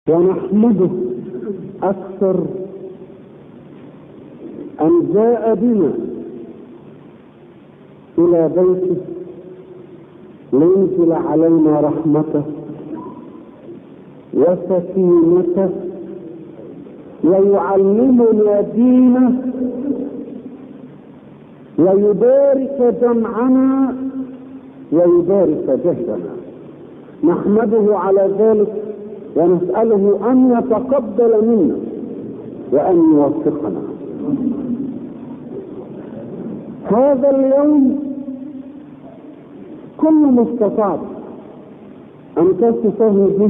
ونحمده أكثر أن جاء بنا إلى بيته لينزل علينا رحمته وسكينته ويعلمنا دينه ويبارك جمعنا ويبارك جهدنا نحمده على ذلك ونسأله أن يتقبل منا وأن يوفقنا هذا اليوم كل مستطاع أن تصفه به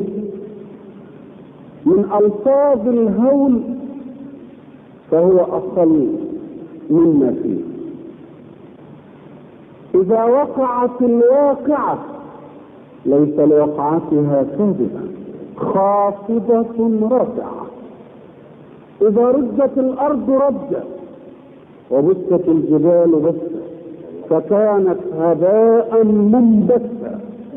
من ألفاظ الهول فهو أقل مما فيه إذا وقعت الواقعة ليس لوقعتها كاذبة خافضة رافعة إذا رجت الأرض رجة وبست الجبال بسة فكانت هباء منبثا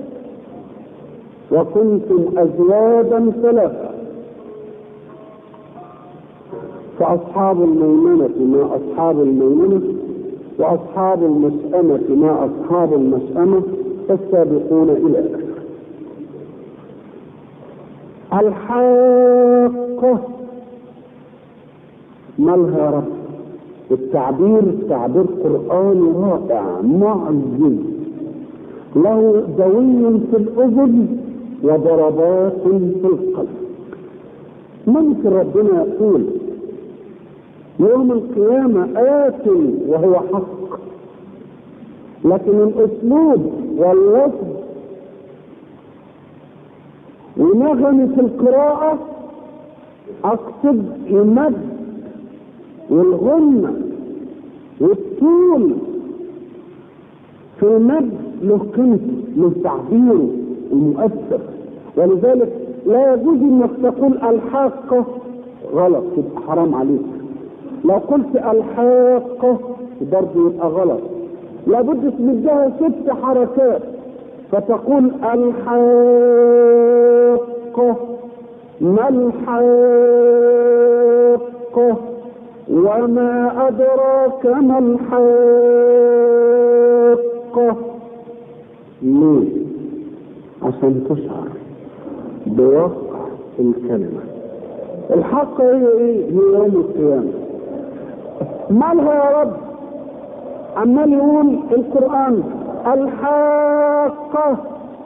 وكنتم أزواجا ثلاثة فأصحاب الميمنة ما أصحاب الميمنة وأصحاب المشأمة ما أصحاب المشأمة فالسابقون إلى آخره الحاقة مالها يا رب التعبير تعبير قرآني رائع معجز له دوي في الأذن وضربات في القلب ممكن ربنا يقول يوم القيامة آت وهو حق لكن الأسلوب واللفظ ونغمة القراءة أقصد المد والغنة والطول في المد له قيمته له تعبيره المؤثر ولذلك لا يجوز انك تقول الحاقة غلط تبقى حرام عليك لو قلت الحاقة برضه يبقى غلط لابد تمدها ست حركات فتقول الحاقة ما الحاقة وما أدراك ما الحاقة ليه؟ عشان تشعر بوقع الكلمة الحق هي ايه؟ هي يوم القيامة مالها يا رب؟ عمال يقول القرآن الحاقة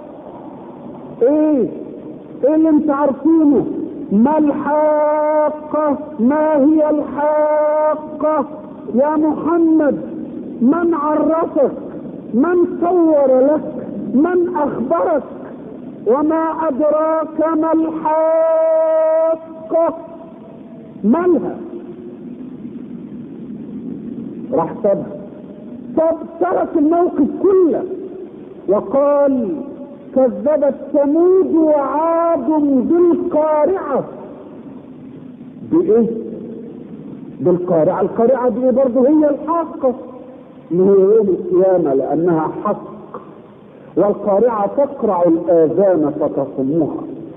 ايه؟ ايه اللي انت عارفينه؟ ما الحاقة ما هي الحاقة يا محمد من عرفك من صور لك من اخبرك وما ادراك ما الحاقة مالها راح سابها طب ترك الموقف كله وقال كذبت ثمود وعاد بالقارعة بإيه؟ بالقارعة القارعة دي برضه هي الحاقة اللي هي يوم القيامة لأنها حق والقارعة تقرع الآذان فتصمها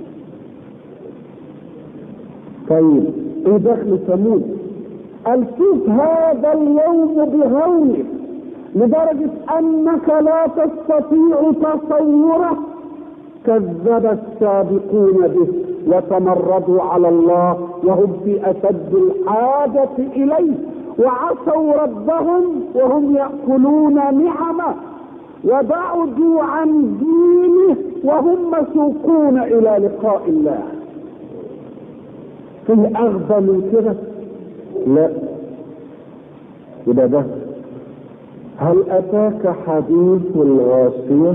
طيب ايه دخل ثمود قال شوف هذا اليوم بهولك لدرجة أنك لا تستطيع تصوره كذب السابقون به وتمردوا على الله وهم في أشد الحاجة إليه وعصوا ربهم وهم يأكلون نعمه وبعدوا عن دينه وهم مسوقون إلى لقاء الله في أغبى من كده لا يبقى ده هل أتاك حديث الغاشية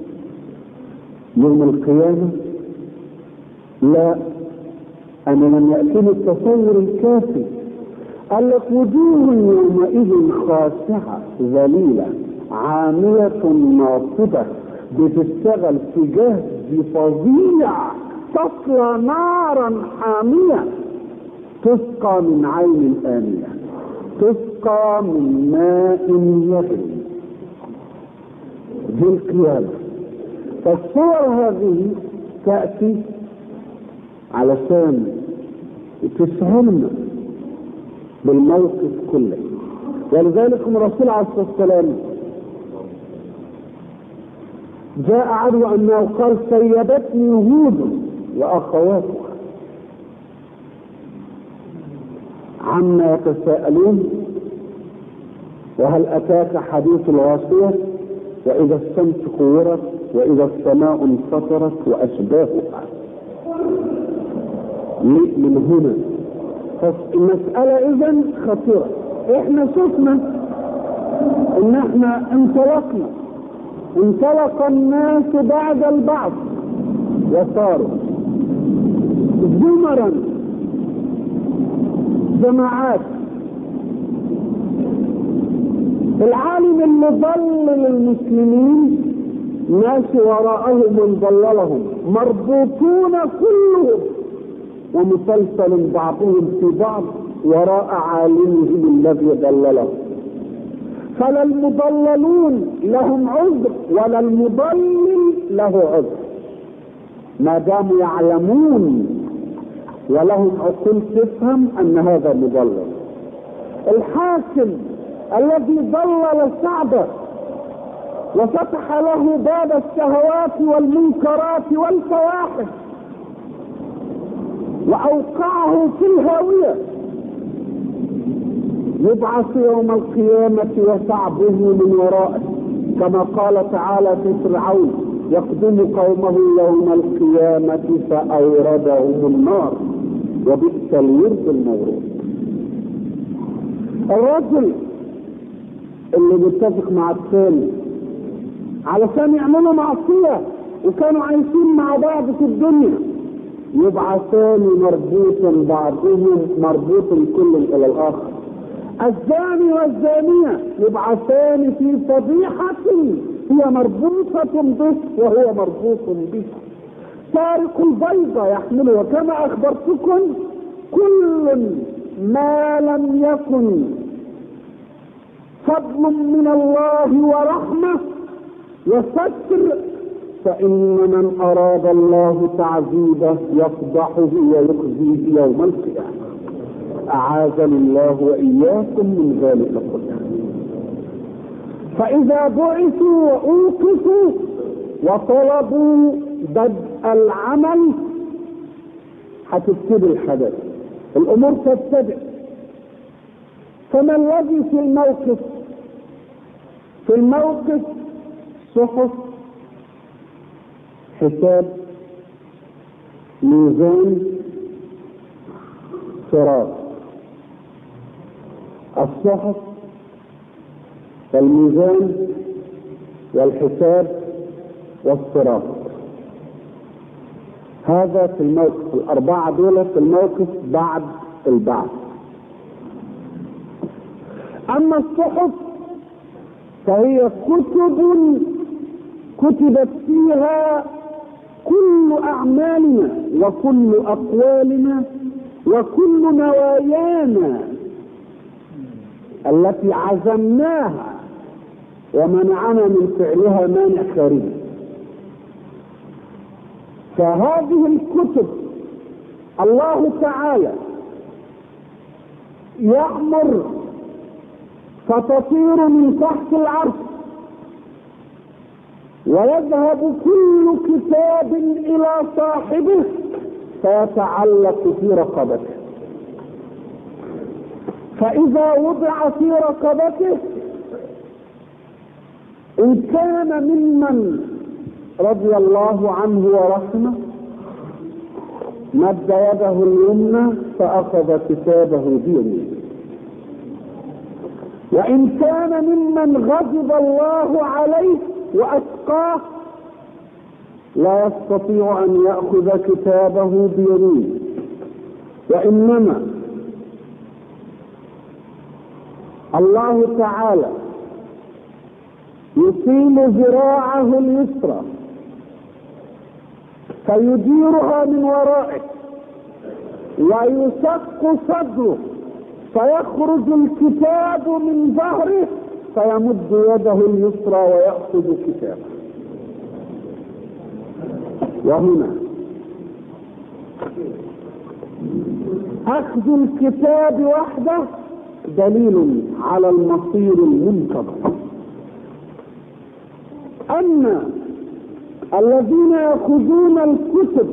يوم القيامة لا أنا لم يأتيني التصور الكافي قال لك وجوه يومئذ خاشعة ذليلة عامية ناصبة بتشتغل في جهد فظيع تصلى نارا حامية تسقى من عين آنية تسقى من ماء يغلي دي القيامة فالصور هذه تأتي علشان تسهلنا بالموقف كله ولذلك الرسول عليه الصلاه والسلام جاء عنه انه قال سيبتني يهود واخواتها عما يتساءلون وهل اتاك حديث الغاشيه واذا الشمس كورت واذا السماء انفطرت واشباهها من هنا فالمسألة إذا خطيرة إحنا شفنا إن إحنا انطلقنا انطلق الناس بعد البعض وصاروا زمرا جماعات العالم اللي ضلل المسلمين ماشي وراءهم من ضللهم مربوطون كلهم ومسلسل بعضهم في بعض وراء عالمهم الذي ضللهم فلا المضللون لهم عذر ولا المضلل له عذر ما داموا يعلمون ولهم عقول تفهم ان هذا مضلل الحاكم الذي ضلل شعبه وفتح له باب الشهوات والمنكرات والفواحش واوقعه في الهاويه يبعث يوم القيامه وشعبه من ورائه كما قال تعالى في فرعون يقدم قومه يوم القيامه فاوردهم النار وبئس الورد المورود الرجل اللي بيتفق مع الثاني علشان يعملوا معصيه وكانوا عايشين مع بعض في الدنيا يبعثان مربوطا بعضهم مربوط كل الى الاخر الزاني والزانية يبعثان في فضيحة هي مربوطة به وهو مربوط به سارق البيضة يحمله وكما أخبرتكم كل ما لم يكن فضل من الله ورحمة وستر فإن من أراد الله تعذيبه يفضحه ويخزيه يوم القيامة أعاذني الله وإياكم من ذلك كله فإذا بعثوا وأوقفوا وطلبوا بدء العمل هتبتدي الحدث الأمور تبتدئ فما الذي في الموقف في الموقف صحف حساب ميزان صراط الصحف والميزان والحساب والصراط هذا في الموقف الأربعة دول في الموقف بعد البعث أما الصحف فهي كتب كتبت فيها كل أعمالنا وكل أقوالنا وكل نوايانا التي عزمناها ومنعنا من فعلها مانع خارجي فهذه الكتب الله تعالى يأمر فتطير من تحت العرش ويذهب كل كتاب الى صاحبه فيتعلق في رقبته فاذا وضع في رقبته ان كان ممن رضي الله عنه ورحمه مد يده اليمنى فاخذ كتابه بيمينه وان كان ممن غضب الله عليه وأتقاه لا يستطيع أن يأخذ كتابه بيمينه وإنما الله تعالى يصيب ذراعه اليسرى فيديرها من ورائه ويشق صدره فيخرج الكتاب من ظهره فيمد يده اليسرى ويأخذ كتابه وهنا اخذ الكتاب وحده دليل على المصير المنتظر اما الذين ياخذون الكتب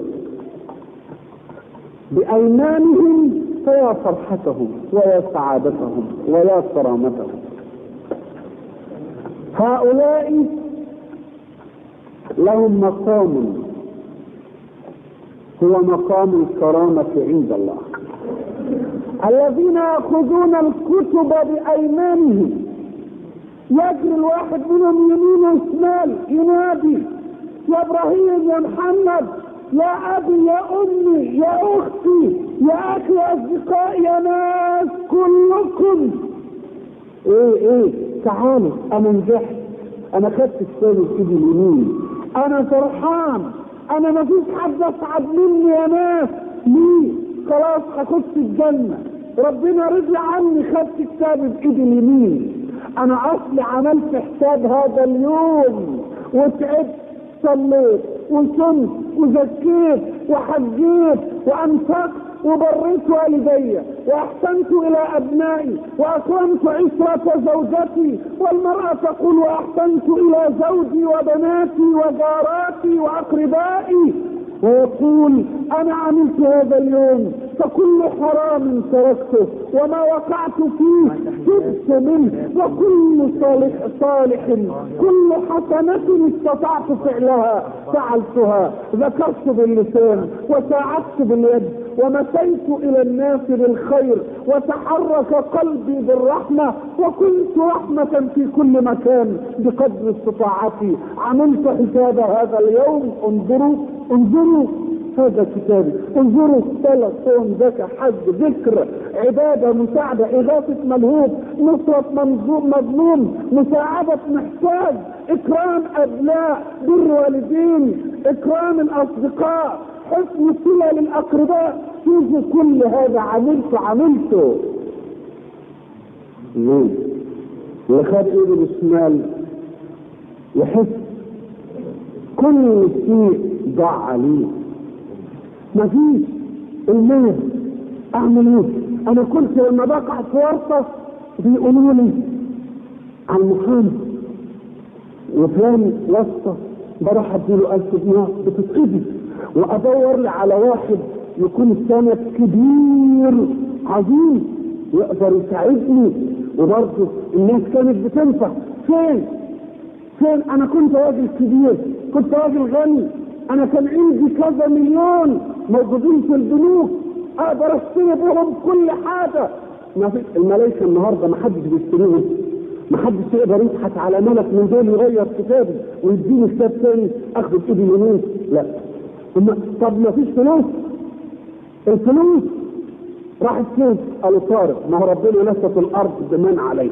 بايمانهم فيا فرحتهم ويا سعادتهم ويا كرامتهم هؤلاء لهم مقام هو مقام الكرامة عند الله الذين يأخذون الكتب بأيمانهم يجري الواحد منهم يمين وشمال ينادي يا ابراهيم يا محمد يا ابي يا امي يا اختي يا اخي يا اصدقائي يا ناس كلكم ايه ايه تعالوا انا نجحت انا خدت الثاني في ايدي اليمين انا فرحان انا ما فيش حد اسعد مني يا ناس ليه خلاص هخش الجنه ربنا رضي عني خدت كتابي بايدي اليمين انا اصلي عملت حساب هذا اليوم وتعبت صليت وصمت وزكيت وحجيت وانفقت وبريت والدي واحسنت الى ابنائي واكرمت عشرة زوجتي والمرأة تقول واحسنت الى زوجي وبناتي وجاراتي واقربائي ويقول انا عملت هذا اليوم فكل حرام تركته وما وقعت فيه تبت منه وكل صالح صالح كل حسنة استطعت فعلها فعلتها ذكرت باللسان وساعدت باليد ومشيت الى الناس بالخير وتحرك قلبي بالرحمة وكنت رحمة في كل مكان بقدر استطاعتي عملت حساب هذا اليوم انظروا انظروا هذا كتابي انظروا صلاة صوم زكاة حج ذكر عبادة مساعدة إغاثة ملهوب نصرة منظوم مظلوم مساعدة محتاج إكرام أبناء بر والدين إكرام الأصدقاء حسن صلة للأقرباء شوفوا كل هذا عملته عملته ليه؟ اللي خد ايده بالشمال يحس كل شيء ضاع عليه مفيش المال اعمل ايه انا كنت لما بقع في ورطه بيقولوا لي على المحامي وفلان واسطه بروح اديله 1000 دينار بتتقضي وادور لي على واحد يكون سند كبير عظيم يقدر يساعدني وبرضه الناس كانت بتنفع فين فين انا كنت راجل كبير كنت راجل غني انا كان عندي كذا مليون موجودين في البنوك اقدر اشتري بهم كل حاجه ما في الملايكه النهارده ما حدش بيشتريهم ما حدش يقدر يضحك على ملك من دول يغير كتابي ويديني كتاب ثاني اخده بايدي اليمين لا طب ما فيش فلوس الفلوس راحت فين؟ قالوا طارق ما هو ربنا نسف الارض بمن عليها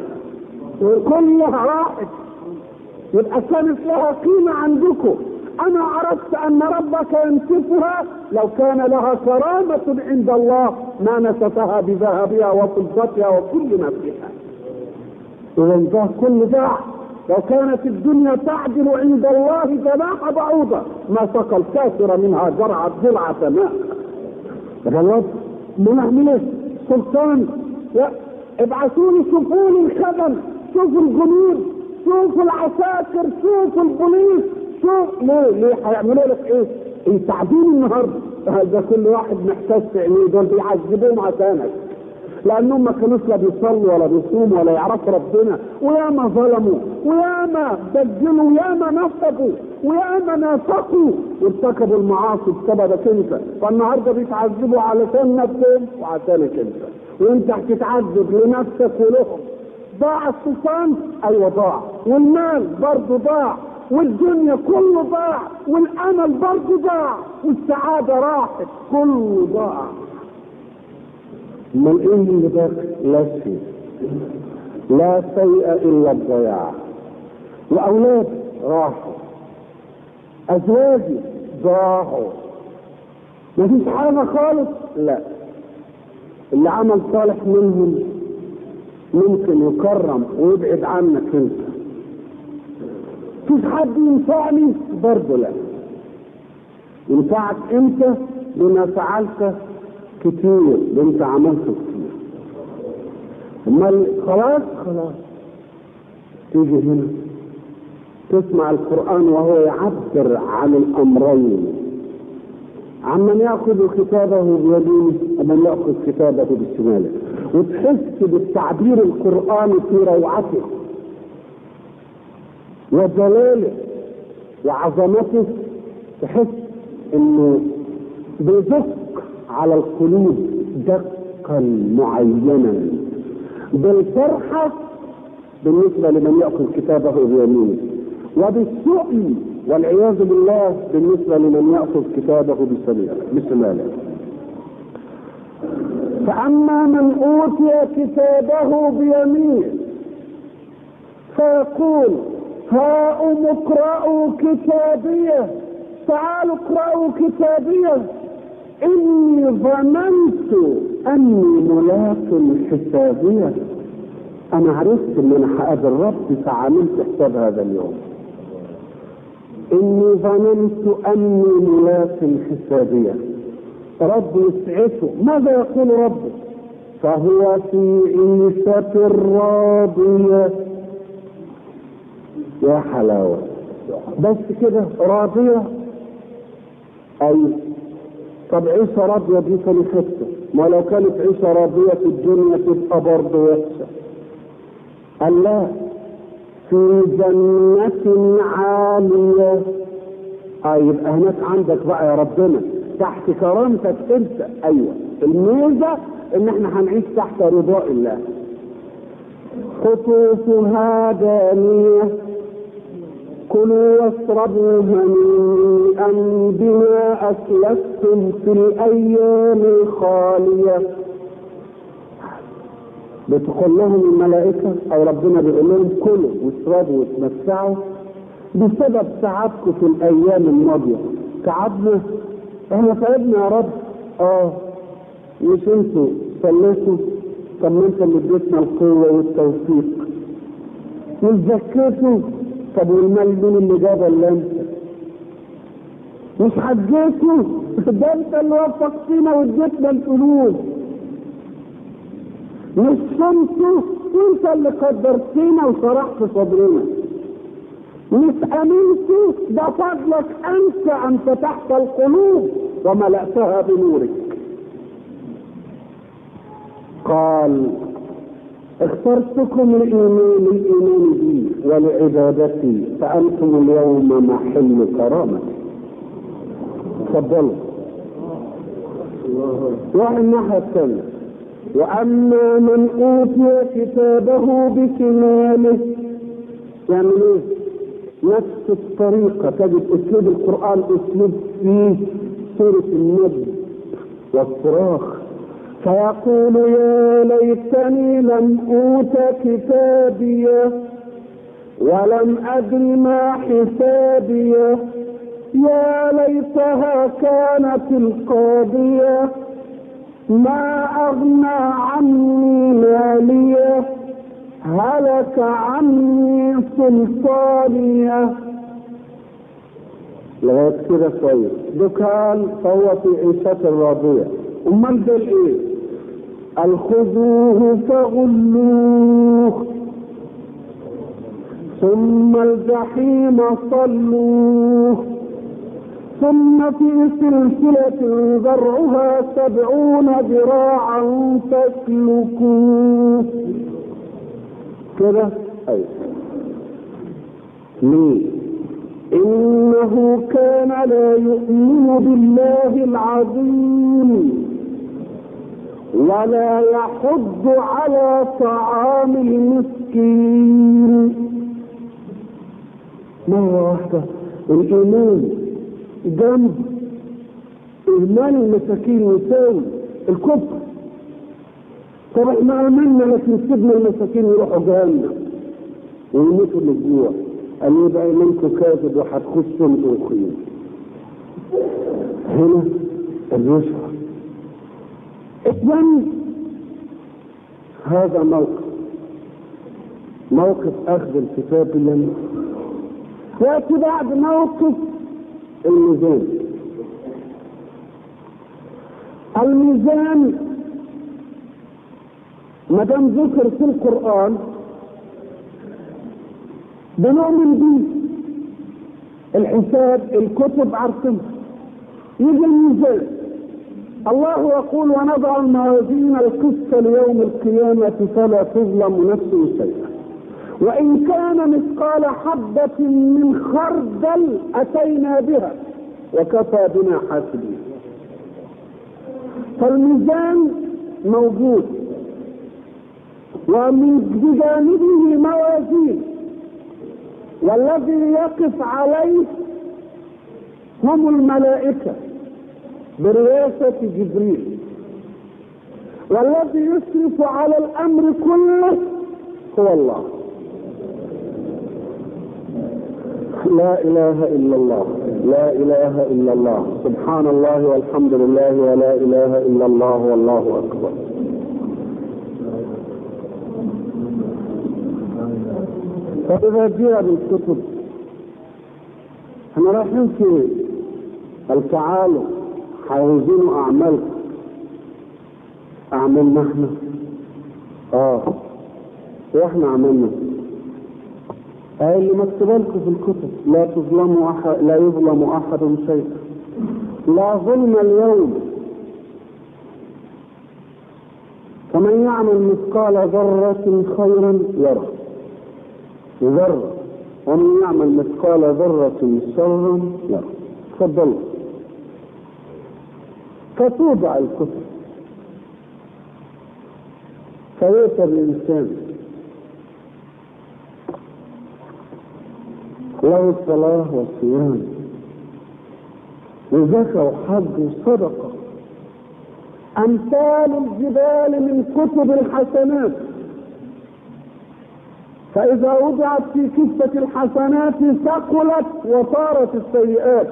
كلها راحت يبقى كانت لها قيمه عندكم انا عرفت ان ربك ينسفها لو كان لها كرامة عند الله ما نسفها بذهبها وفضتها وكل ما فيها اذا ده كل ضاع لو كانت الدنيا تعدل عند الله جناح بعوضة ما سقى الكافر منها جرعة ضلعة ماء غلط نعمل ايه سلطان لا ابعثوا لي شوفوا لي الخدم شوفوا الجنود شوفوا العساكر شوفوا البوليس شوف ليه ليه هيعملوا لك ايه يساعدوني النهارده ده كل واحد محتاج في عينيه دول بيعذبوهم عشانك لانهم ما كانوش لا بيصلوا ولا بيصوموا ولا يعرفوا ربنا وياما ظلموا وياما دجلوا وياما نصبوا وياما نافقوا وارتكبوا المعاصي بسببك انت فالنهارده بيتعذبوا علشان نفسهم وعشانك انت وانت هتتعذب لنفسك ولهم ضاع السلطان ايوه ضاع والمال برضه ضاع والدنيا كله ضاع والامل برضه ضاع والسعاده راحت كله ضاع من ايه اللي باقي لا شيء لا شيء الا الضياع واولاد راحوا ازواجي ضاعوا مفيش حاجه خالص لا اللي عمل صالح منهم ممكن يكرم ويبعد عنك انت فيش حد ينفعني برضه لا ينفعك انت بما فعلت كتير ده انت عملته كتير امال خلاص خلاص تيجي هنا تسمع القرآن وهو يعبر عن الأمرين عمن يأخذ كتابه بيمينه ومن يأخذ كتابه بشماله وتحس بالتعبير القرآني في روعته وجلاله وعظمته تحس انه بيدق على القلوب دقا معينا بالفرحة بالنسبة لمن يأخذ كتابه بيمينه وبالسؤل والعياذ بالله بالنسبة لمن يأخذ كتابه بشماله فأما من أوتي كتابه بيمينه فيقول هاؤم اقرأوا كتابيه تعالوا اقرأوا كتابيه إني ظننت أني ملاق حسابيه أنا عرفت إن أنا هقابل ربي فعملت حساب هذا اليوم إني ظننت أني ملاق حسابيه رب يسعفه ماذا يقول ربه فهو في عيشة راضية يا حلاوة بس كده راضية أي طب عيشة راضية دي كانت حتة ما لو كانت عيشة راضية في الدنيا تبقى برضه وحشة قال لا في جنة عالية اه يبقى هناك عندك بقى يا ربنا تحت كرامتك انت ايوه الميزة ان احنا هنعيش تحت رضاء الله قطوفها دانية كلوا واشربوا هنيئا بما اسلفتم في الايام الخاليه بتقول لهم الملائكة أو ربنا بيقول لهم كلوا واشربوا وتمتعوا بسبب تعبكم في الأيام الماضية تعبنا احنا تعبنا يا رب اه مش انتوا صليتوا طب ما انت اللي اديتنا القوة والتوفيق مش زكيتوا طب والمال مين اللي جابه الا انت مش حجيتوا ده انت اللي وفقتنا واديتنا الفلوس مش صمتوا انت اللي قدرتنا وشرحت صدرنا مش امنتوا ده فضلك انت ان فتحت القلوب وملأتها بنورك قال اخترتكم الايمان الايمان بي ولعبادتي فانتم اليوم محل كرامتي تفضلوا وعن الناحيه الثانيه واما من اوتي كتابه بشماله يعمل ايه؟ نفس الطريقة تجد اسلوب القرآن اسلوب فيه سورة النبي والصراخ فيقول يا ليتني لم اوت كتابيه ولم ادر ما حسابيه يا ليتها كانت القاضيه ما أغنى عني مالية هلك عني سلطانية لغاية كده كويس دكان فهو في عيشة راضية أمال دول إيه؟ الخذوه فغلوه ثم الجحيم صلوه ثم في سلسلة ذرعها سبعون ذراعا فاسلكوه كده أيوة ليه؟ إنه كان لا يؤمن بالله العظيم ولا يحض على طعام المسكين مرة واحدة الإيمان جنب إهمال المساكين يساوي الكفر طب احنا آمنا لكن سيبنا المساكين يروحوا جهنم ويموتوا من الجوع قال يبقى إيمانكم كاذب وهتخشوا مدوخين هنا الرشوة اذن هذا موقف موقف أخذ الكتاب لنا يأتي بعد موقف الميزان الميزان ما دام ذكر في القرآن بنؤمن به الحساب الكتب عارفين يجي الميزان الله يقول ونضع الموازين القسط ليوم القيامة فلا تظلم نفس شيئا وإن كان مثقال حبة من خردل أتينا بها وكفى بنا حاسبين فالميزان موجود ومن بجانبه موازين والذي يقف عليه هم الملائكة برئاسة جبريل والذي يشرف على الأمر كله هو الله لا إله إلا الله لا إله إلا الله سبحان الله والحمد لله ولا إله إلا الله والله أكبر فإذا جاء بالكتب احنا رايحين في التعالوا هيوزنوا أعمالكم أعمالنا احنا اه واحنا عملنا آه اللي مكتوبة لكم في الكتب لا تظلموا أحد لا يظلم أحد شيئا لا ظلم اليوم فمن يعمل مثقال ذرة خيرا يره ذرة ومن يعمل مثقال ذرة شرا يره تفضلوا فتوضع الكتب فيؤتى الإنسان له الصلاة والصيام وزكاة وحج وصدقة أمثال الجبال من كتب الحسنات فإذا وضعت في كفة الحسنات ثقلت وصارت السيئات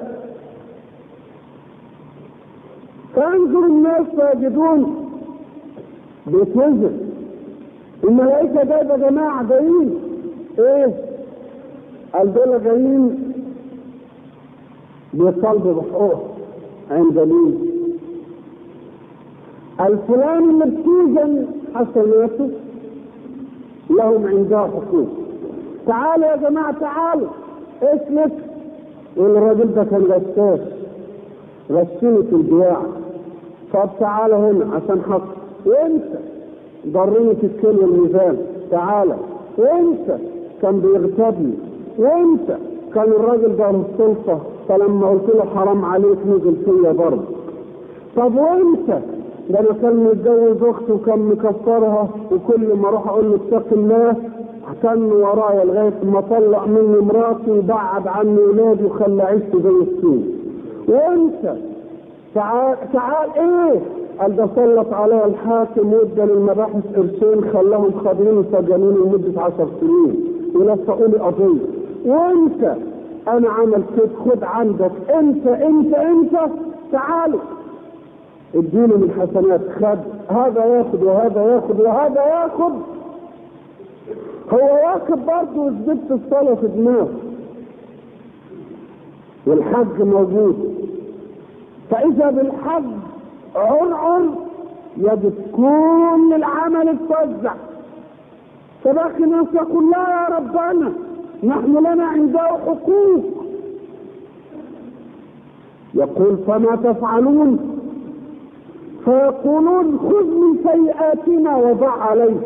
فانظر الناس ساجدون بيتوزن الملائكة ده يا جماعة جايين ايه قال دول جايين بيصلبوا بحقوق عند مين الفلان اللي بتوزن حسناته لهم عندها حقوق تعالوا يا جماعة تعالوا اسمك والراجل ده كان غشاش غشني في البياع طب تعالى هنا عشان حق وانت ضرني في الكل الميزان تعالى وانت كان بيغتابني وانت كان الراجل ده له السلطة فلما قلت له حرام عليك نزل فيا برضه طب وانت ده انا كان متجوز اختي وكان مكسرها وكل ما اروح اقول له اتق الله كان ورايا لغايه ما طلق مني مراتي وبعد عني ولادي وخلى عيشتي زي السوق وانت تعال تعال ايه قال ده سلط عليا الحاكم وادى للمباحث قرشين خلاهم خاضعين وسجنوني لمده عشر سنين ولفقوا لي قضيه وانت انا عملت كده خد عندك انت انت انت تعالوا اديله من حسنات خد هذا ياخد وهذا ياخد وهذا ياخد هو واخد برضه وثبت الصلاة في دماغه والحج موجود فإذا بالحج عرعر يجب كل العمل اتوزع فباقي الناس يقول لا يا ربنا نحن لنا عنده حقوق يقول فما تفعلون فيقولون خذ من سيئاتنا وضع عليه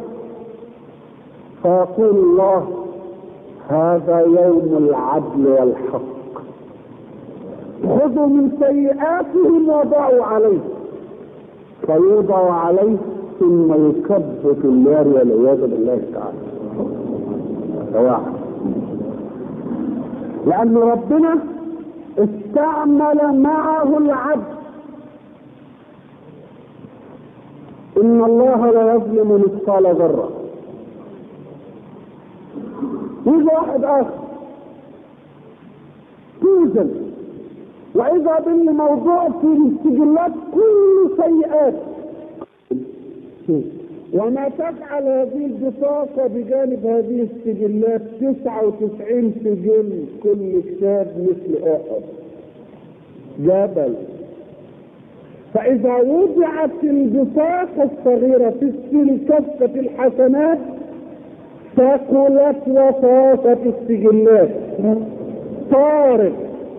فيقول الله هذا يوم العدل والحق خذوا من سيئاتهم وضعوا عليه فيوضع عليه ثم يكب في النار والعياذ بالله تعالى واحد لأن ربنا استعمل معه العدل إن الله لا يظلم مثقال ذرة يجي واحد آخر توزن وإذا بالموضوع في السجلات كل سيئات وما تفعل هذه البطاقة بجانب هذه السجلات 99 سجل كل كتاب مثل آخر جبل فإذا وضعت البطاقة الصغيرة في الكفة الحسنات ثقلت وطافت السجلات طارق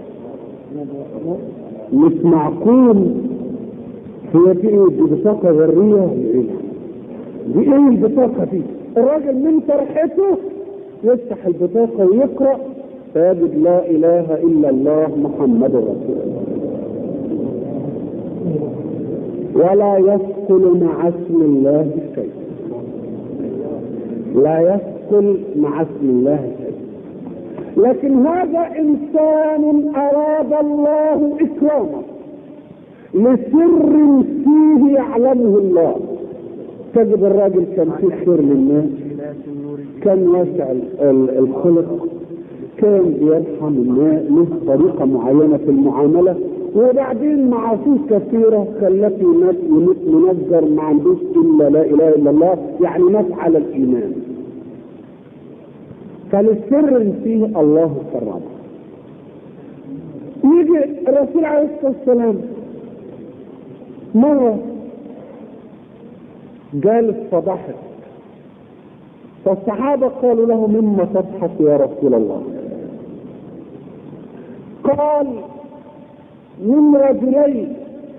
مش معقول هي دي ايه دي بطاقة ذرية دي ايه البطاقة دي الراجل من فرحته يفتح البطاقة ويقرأ فيجد لا اله الا الله محمد رسول الله ولا يثقل مع اسم الله شيء لا يثقل مع اسم الله شيء لكن هذا انسان اراد الله اكرامه لسر فيه يعلمه الله تجد الراجل كان فيه خير للناس كان واسع الخلق كان بيرحم الناس له طريقه معينه في المعامله وبعدين معاصيه كثيره خلته منجر ما عندوش الا لا اله الا الله يعني ناس على الايمان فالسر فيه الله كرمه يجي الرسول عليه الصلاه والسلام مره جالس فضحك فالصحابه قالوا له مما تضحك يا رسول الله قال من رجلين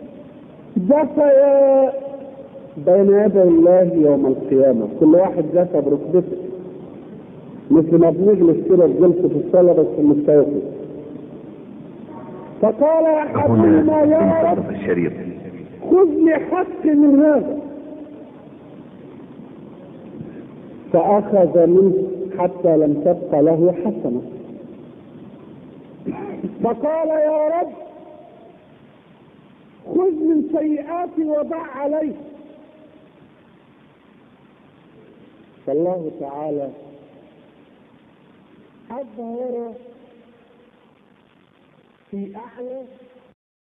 جثيا بين يدي الله يوم القيامة كل واحد جثى بركبته مثل ما بنجلس كده جلسة في الصلاة بس مستيقظ فقال أحدهما يا رب الشريط خذ لي حق من هذا فأخذ منه حتى لم تبق له حسنة فقال يا رب خذ من سيئاتي وضع عليه فالله تعالى أظهر في أعلى